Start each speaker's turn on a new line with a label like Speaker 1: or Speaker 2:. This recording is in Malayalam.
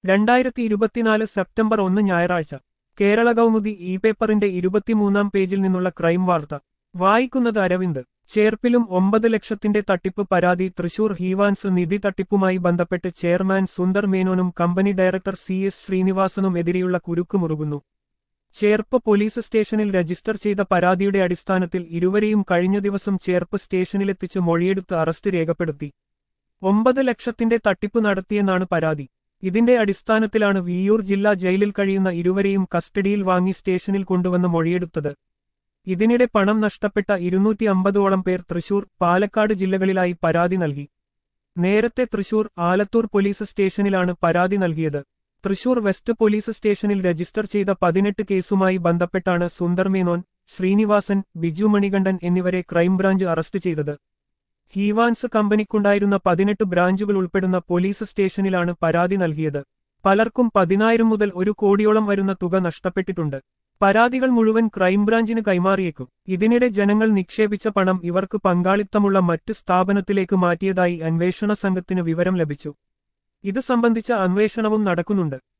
Speaker 1: രണ്ടായിരത്തി ഇരുപത്തിനാല് സെപ്റ്റംബർ ഒന്ന് ഞായറാഴ്ച കേരള കൗമുദി ഇ പേപ്പറിന്റെ ഇരുപത്തിമൂന്നാം പേജിൽ നിന്നുള്ള ക്രൈം വാർത്ത വായിക്കുന്നത് അരവിന്ദ് ചേർപ്പിലും ഒമ്പത് ലക്ഷത്തിന്റെ തട്ടിപ്പ് പരാതി തൃശൂർ ഹീവാൻസ് നിധി തട്ടിപ്പുമായി ബന്ധപ്പെട്ട് ചെയർമാൻ സുന്ദർ മേനോനും കമ്പനി ഡയറക്ടർ സി എസ് ശ്രീനിവാസനും എതിരെയുള്ള കുരുക്ക് മുറുകുന്നു ചേർപ്പ് പോലീസ് സ്റ്റേഷനിൽ രജിസ്റ്റർ ചെയ്ത പരാതിയുടെ അടിസ്ഥാനത്തിൽ ഇരുവരെയും കഴിഞ്ഞ ദിവസം ചേർപ്പ് സ്റ്റേഷനിലെത്തിച്ച് മൊഴിയെടുത്ത് അറസ്റ്റ് രേഖപ്പെടുത്തി ഒമ്പത് ലക്ഷത്തിന്റെ തട്ടിപ്പ് നടത്തിയെന്നാണ് പരാതി ഇതിന്റെ അടിസ്ഥാനത്തിലാണ് വിയ്യൂർ ജില്ലാ ജയിലിൽ കഴിയുന്ന ഇരുവരെയും കസ്റ്റഡിയിൽ വാങ്ങി സ്റ്റേഷനിൽ കൊണ്ടുവന്ന് മൊഴിയെടുത്തത് ഇതിനിടെ പണം നഷ്ടപ്പെട്ട ഇരുന്നൂറ്റി അമ്പതോളം പേർ തൃശൂർ പാലക്കാട് ജില്ലകളിലായി പരാതി നൽകി നേരത്തെ തൃശൂർ ആലത്തൂർ പോലീസ് സ്റ്റേഷനിലാണ് പരാതി നൽകിയത് തൃശൂർ വെസ്റ്റ് പോലീസ് സ്റ്റേഷനിൽ രജിസ്റ്റർ ചെയ്ത പതിനെട്ട് കേസുമായി ബന്ധപ്പെട്ടാണ് സുന്ദർ മേനോൻ ശ്രീനിവാസൻ ബിജു മണികണ്ഠൻ എന്നിവരെ ക്രൈംബ്രാഞ്ച് അറസ്റ്റ് ചെയ്തത് ഹീവാൻസ് കമ്പനിക്കുണ്ടായിരുന്ന പതിനെട്ട് ബ്രാഞ്ചുകൾ ഉൾപ്പെടുന്ന പോലീസ് സ്റ്റേഷനിലാണ് പരാതി നൽകിയത് പലർക്കും പതിനായിരം മുതൽ ഒരു കോടിയോളം വരുന്ന തുക നഷ്ടപ്പെട്ടിട്ടുണ്ട് പരാതികൾ മുഴുവൻ ക്രൈംബ്രാഞ്ചിന് കൈമാറിയേക്കും ഇതിനിടെ ജനങ്ങൾ നിക്ഷേപിച്ച പണം ഇവർക്ക് പങ്കാളിത്തമുള്ള മറ്റ് സ്ഥാപനത്തിലേക്ക് മാറ്റിയതായി അന്വേഷണ സംഘത്തിന് വിവരം ലഭിച്ചു ഇത് സംബന്ധിച്ച അന്വേഷണവും നടക്കുന്നുണ്ട്